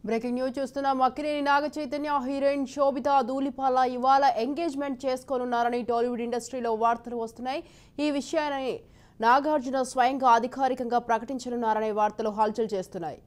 breaking news చూస్తున్నాం Akkineni Naga Chaitanya heroine Sobhita Dhulipala ఇవాళ engagement చేసుకోనున్నారని Tollywood ఇండస్ట్రీలో వార్తలు వస్తున్నాయి ఈ విషయాన్ని నాగార్జున స్వయంగా అధికారికంగా ప్రకటించనున్నారనే వార్తలు హల్చల్ చేస్తున్నాయి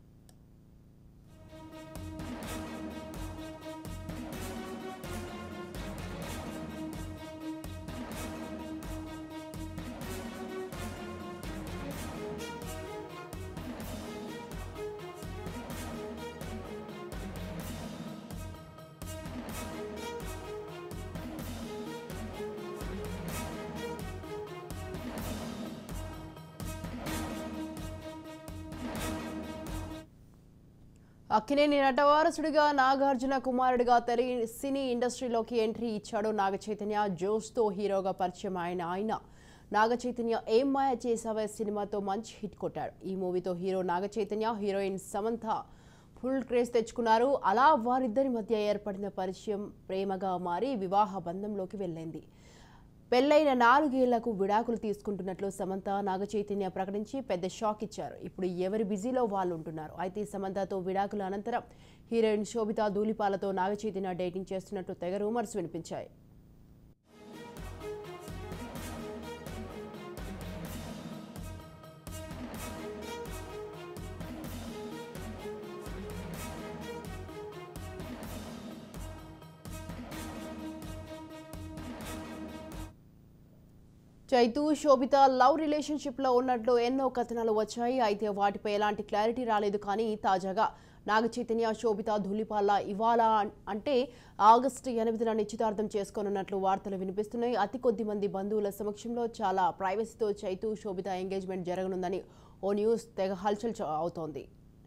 అక్కినేని నటవారసుడిగా నాగార్జున కుమారుడిగా తెలి సినీ ఇండస్ట్రీలోకి ఎంట్రీ ఇచ్చాడు నాగ చైతన్య జోష్తో హీరోగా పరిచయం ఆయన ఆయన నాగ చైతన్య ఏం మాయ చేసావే సినిమాతో మంచి హిట్ కొట్టాడు ఈ మూవీతో hero Naga Chaitanya heroine Samantha full craze తెచ్చుకున్నారు అలా వారిద్దరి మధ్య ఏర్పడిన పరిచయం ప్రేమగా మారి వివాహ బంధంలోకి వెళ్ళింది పెళ్లైన నాలుగేళ్లకు విడాకులు తీసుకుంటున్నట్లు సమంత నాగచైతన్య ప్రకటించి పెద్ద షాక్ ఇచ్చారు ఇప్పుడు ఎవరి బిజీలో వాళ్ళు ఉంటున్నారు అయితే సమంతతో విడాకుల అనంతరం హీరోయిన్ శోభిత ధూళిపాలతో నాగచైతన్య డేటింగ్ చేస్తున్నట్టు తెగ రూమర్స్ వినిపించాయి చైతు శోభిత లవ్ రిలేషన్షిప్ లో ఉన్నట్లు ఎన్నో కథనాలు వచ్చాయి అయితే వాటిపై ఎలాంటి క్లారిటీ రాలేదు కానీ తాజాగా నాగ చైతన్య శోభిత ధూళిపాల ఇవాళ అంటే ఆగస్టు ఎనిమిదిన నిశ్చితార్థం చేసుకోనున్నట్లు వార్తలు వినిపిస్తున్నాయి అతి కొద్ది మంది బంధువుల సమక్షంలో చాలా ప్రైవసీతో చైతు శోభిత ఎంగేజ్మెంట్ జరగనుందని ఓ న్యూస్ తెగ హల్చల్ చ- అవుతోంది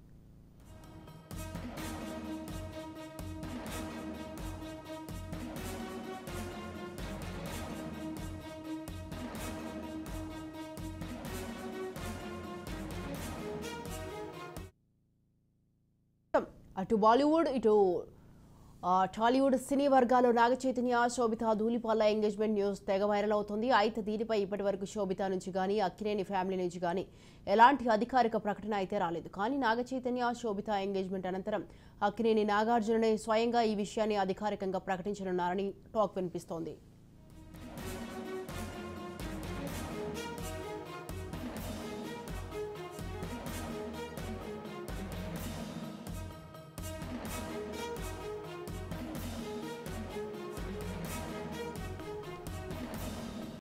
అటు బాలీవుడ్ ఇటు ఆ, టాలీవుడ్ సినీ వర్గాల్లో నాగ చైతన్య శోభిత ధూళిపాల ఎంగేజ్మెంట్ న్యూస్ తెగ వైరల్ అవుతుంది అయితే దీనిపై ఇప్పటి వరకు శోభిత నుంచి కానీ అక్కినేని ఫ్యామిలీ నుంచి కానీ ఎలాంటి అధికారిక ప్రకటన అయితే రాలేదు కానీ నాగ చైతన్య శోభిత ఎంగేజ్మెంట్ అనంతరం అక్కినేని నాగార్జుననే స్వయంగా ఈ విషయాన్ని అధికారికంగా ప్రకటించనున్నారని టాక్ వినిపిస్తోంది